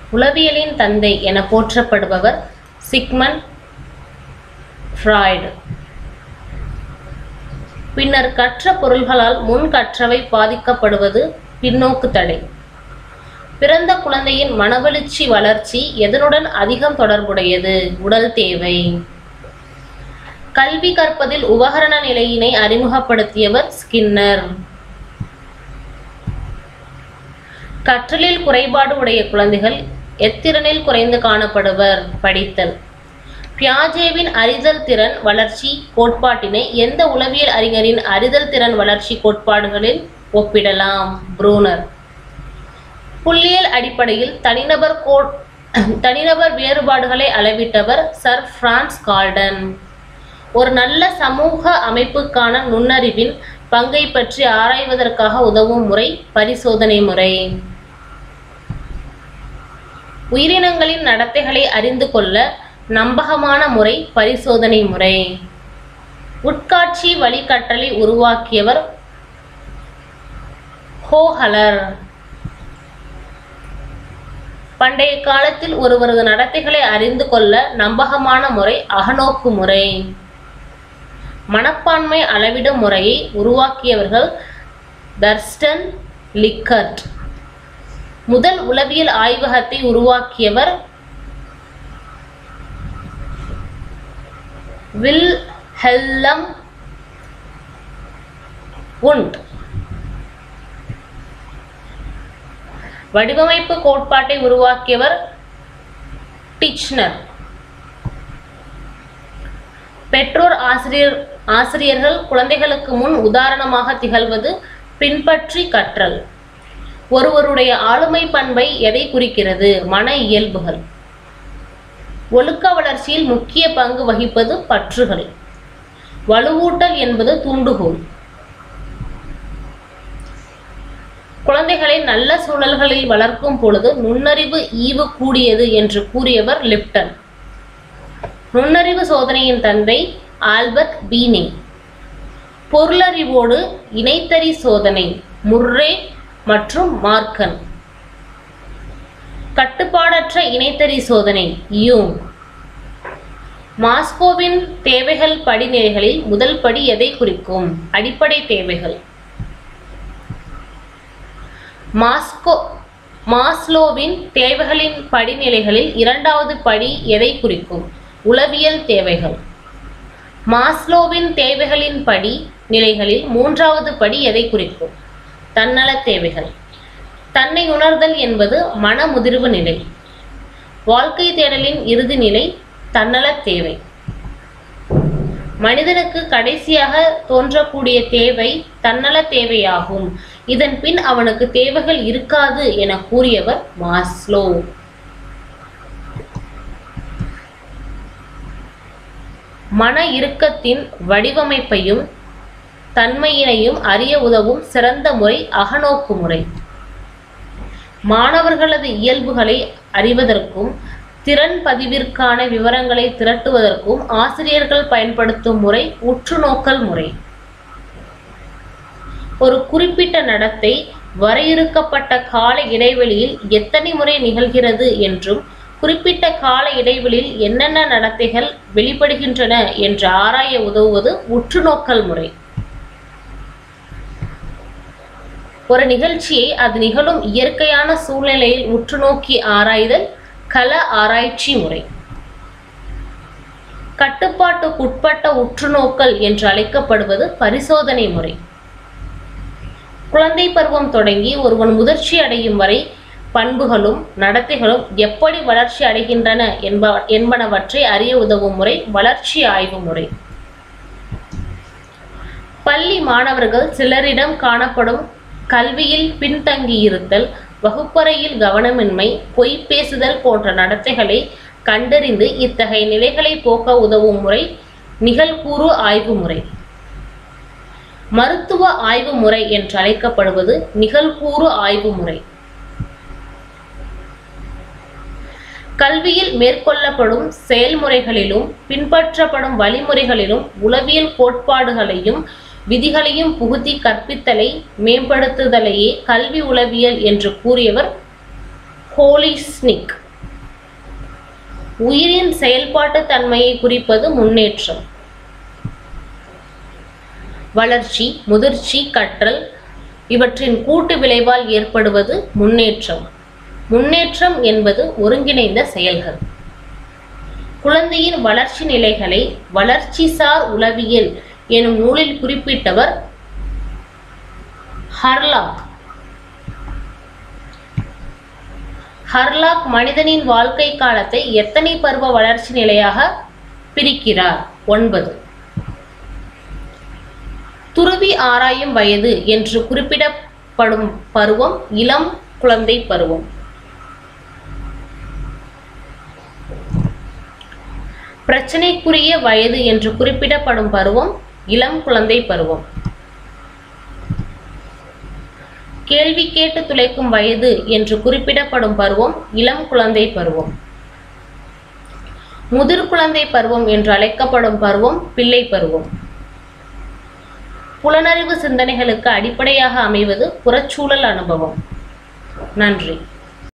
உளவியலின் தந்தை என போற்றப்படுபவர் Sigmund Freud பின்னர் கற்ற பொருள்களால் முன் கற்றவை பாதிக்கப்படுவது பின்னோக்கு தடை பிறந்த குழந்தையின் மனவெழுச்சி வளர்ச்சி எதனுடன் அதிகம் தொடர்புடையது உடல் தேவை கல்வி கற்பதில் உபகரண நிலையினை அறிமுகப்படுத்தியவர் ஸ்கின்னர் கற்றலில் குறைபாடு உடைய குழந்தைகள் எத்திறனில் குறைந்து காணப்படுவர் படித்தல் பியாஜேவின் அறிதல் திறன் வளர்ச்சி கோட்பாட்டினை எந்த உளவியல் அறிஞரின் அறிதல் திறன் வளர்ச்சி கோட்பாடுகளில் ஒப்பிடலாம் ப்ரூனர் புள்ளியியல் அடிப்படையில் தனிநபர் கோ தனிநபர் வேறுபாடுகளை அளவிட்டவர் சர் பிரான்ஸ் கால்டன் ஒரு நல்ல சமூக அமைப்புக்கான நுண்ணறிவின் பங்கை பற்றி ஆராய்வதற்காக உதவும் முறை பரிசோதனை முறை உயிரினங்களின் நடத்தைகளை அறிந்து கொள்ள நம்பகமான முறை பரிசோதனை முறை உட்காட்சி வழிகட்டளை உருவாக்கியவர் ஹோஹலர் பண்டைய காலத்தில் ஒருவரது நடத்தைகளை அறிந்து கொள்ள நம்பகமான முறை அகநோக்கு முறை மனப்பான்மை அளவிடும் முறையை உருவாக்கியவர்கள் தர்ஸ்டன் லிக்கர்ட் முதல் உளவியல் ஆய்வகத்தை உருவாக்கியவர் வில் ஹெல்லம் உண்ட் வடிவமைப்பு கோட்பாட்டை உருவாக்கியவர் டிச்னர் பெற்றோர் ஆசிரியர் ஆசிரியர்கள் குழந்தைகளுக்கு முன் உதாரணமாக திகழ்வது பின்பற்றி கற்றல் ஒருவருடைய ஆளுமை பண்பை எதை குறிக்கிறது மன இயல்புகள் ஒழுக்க வளர்ச்சியில் முக்கிய பங்கு வகிப்பது பற்றுகள் வலுவூட்டல் என்பது தூண்டுகோல் குழந்தைகளை நல்ல சூழல்களில் வளர்க்கும் பொழுது நுண்ணறிவு ஈவு கூடியது என்று கூறியவர் லிப்டன் நுண்ணறிவு சோதனையின் தந்தை ஆல்பர்ட் பீனிங் பொருளறிவோடு இணைத்தறி சோதனை முர்ரே மற்றும் மார்க்கன் கட்டுப்பாடற்ற இணைத்தறி சோதனை யூங் மாஸ்கோவின் தேவைகள் படிநிலைகளில் முதல் படி எதை குறிக்கும் அடிப்படை தேவைகள் மாஸ்கோ மாஸ்லோவின் தேவைகளின் படிநிலைகளில் இரண்டாவது படி எதை குறிக்கும் உளவியல் தேவைகள் மாஸ்லோவின் தேவைகளின் படி நிலைகளில் மூன்றாவது படி எதை குறிக்கும் தன்னல தேவைகள் தன்னை உணர்தல் என்பது மன முதிர்வு நிலை வாழ்க்கை தேடலின் இறுதி நிலை தன்னல தேவை மனிதனுக்கு கடைசியாக தோன்றக்கூடிய தேவை தன்னல தேவையாகும் இதன் பின் அவனுக்கு தேவைகள் இருக்காது என கூறியவர் மாஸ்லோ மன இறுக்கத்தின் வடிவமைப்பையும் தன்மையினையும் அறிய உதவும் சிறந்த முறை அகநோக்கு முறை மாணவர்களது இயல்புகளை அறிவதற்கும் திறன் பதிவிற்கான விவரங்களை திரட்டுவதற்கும் ஆசிரியர்கள் பயன்படுத்தும் முறை உற்றுநோக்கல் முறை ஒரு குறிப்பிட்ட நடத்தை வரையறுக்கப்பட்ட கால இடைவெளியில் எத்தனை முறை நிகழ்கிறது என்றும் குறிப்பிட்ட கால இடைவெளியில் என்னென்ன நடத்தைகள் வெளிப்படுகின்றன என்று ஆராய உதவுவது உற்றுநோக்கல் முறை ஒரு நிகழ்ச்சியை அது நிகழும் இயற்கையான சூழ்நிலையில் உற்றுநோக்கி ஆராய்தல் கள ஆராய்ச்சி முறை கட்டுப்பாட்டுக்குட்பட்ட உற்றுநோக்கல் என்று அழைக்கப்படுவது பரிசோதனை முறை குழந்தை பருவம் தொடங்கி ஒருவன் முதிர்ச்சி அடையும் வரை பண்புகளும் நடத்தைகளும் எப்படி வளர்ச்சி அடைகின்றன என்ப என்பனவற்றை அறிய உதவும் முறை வளர்ச்சி ஆய்வு முறை பள்ளி மாணவர்கள் சிலரிடம் காணப்படும் கல்வியில் பின்தங்கியிருத்தல் வகுப்பறையில் கவனமின்மை பொய் பேசுதல் போன்ற நடத்தைகளை கண்டறிந்து இத்தகைய நிலைகளை போக்க உதவும் முறை நிகழ்கூறு ஆய்வு முறை மருத்துவ ஆய்வு முறை என்று அழைக்கப்படுவது நிகழ்கூறு ஆய்வு முறை கல்வியில் மேற்கொள்ளப்படும் செயல்முறைகளிலும் பின்பற்றப்படும் வழிமுறைகளிலும் உளவியல் கோட்பாடுகளையும் விதிகளையும் புகுத்தி கற்பித்தலை மேம்படுத்துதலையே கல்வி உளவியல் என்று கூறியவர் ஹோலிஸ்னிக் உயிரின் செயல்பாட்டு தன்மையை குறிப்பது முன்னேற்றம் வளர்ச்சி முதிர்ச்சி கற்றல் இவற்றின் கூட்டு விளைவால் ஏற்படுவது முன்னேற்றம் முன்னேற்றம் என்பது ஒருங்கிணைந்த செயல்கள் குழந்தையின் வளர்ச்சி நிலைகளை வளர்ச்சிசார் உளவியல் எனும் நூலில் குறிப்பிட்டவர் ஹர்லாக் ஹர்லாக் மனிதனின் வாழ்க்கை காலத்தை எத்தனை பருவ வளர்ச்சி நிலையாக பிரிக்கிறார் ஒன்பது துருவி ஆராயும் வயது என்று குறிப்பிடப்படும் பருவம் இளம் குழந்தை பருவம் பிரச்சனைக்குரிய வயது என்று குறிப்பிடப்படும் பருவம் இளம் குழந்தை பருவம் கேள்வி கேட்டு துளைக்கும் வயது என்று குறிப்பிடப்படும் பருவம் இளம் குழந்தை பருவம் முதிர் குழந்தை பருவம் என்று அழைக்கப்படும் பருவம் பிள்ளை பருவம் புலனறிவு சிந்தனைகளுக்கு அடிப்படையாக அமைவது புறச்சூழல் அனுபவம் நன்றி